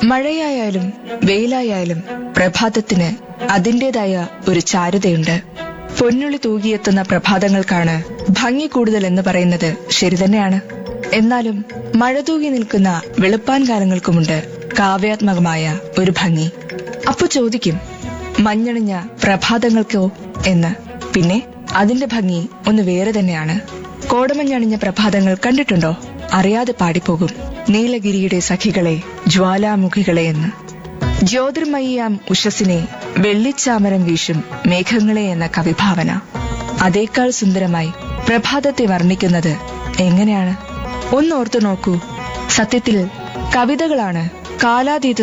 മഴയായാലും വെയിലായാലും പ്രഭാതത്തിന് അതിന്റേതായ ഒരു ചാരുതയുണ്ട് പൊന്നുള്ളി തൂകിയെത്തുന്ന പ്രഭാതങ്ങൾക്കാണ് ഭംഗി കൂടുതൽ എന്ന് പറയുന്നത് ശരി തന്നെയാണ് എന്നാലും മഴ തൂകി നിൽക്കുന്ന വെളുപ്പാൻ കാലങ്ങൾക്കുമുണ്ട് കാവ്യാത്മകമായ ഒരു ഭംഗി അപ്പൊ ചോദിക്കും മഞ്ഞണിഞ്ഞ പ്രഭാതങ്ങൾക്കോ എന്ന് പിന്നെ അതിന്റെ ഭംഗി ഒന്ന് വേറെ തന്നെയാണ് കോടമഞ്ഞണിഞ്ഞ പ്രഭാതങ്ങൾ കണ്ടിട്ടുണ്ടോ അറിയാതെ പാടിപ്പോകും നീലഗിരിയുടെ സഖികളെ ജ്വാലാമുഖികളെ എന്ന് ജ്യോതിർമയിയാം ഉഷസിനെ വെള്ളിച്ചാമരം വീശും മേഘങ്ങളെ എന്ന കവിഭാവന അതേക്കാൾ സുന്ദരമായി പ്രഭാതത്തെ വർണ്ണിക്കുന്നത് എങ്ങനെയാണ് ഒന്നോർത്തു നോക്കൂ സത്യത്തിൽ കവിതകളാണ് കാലാതീത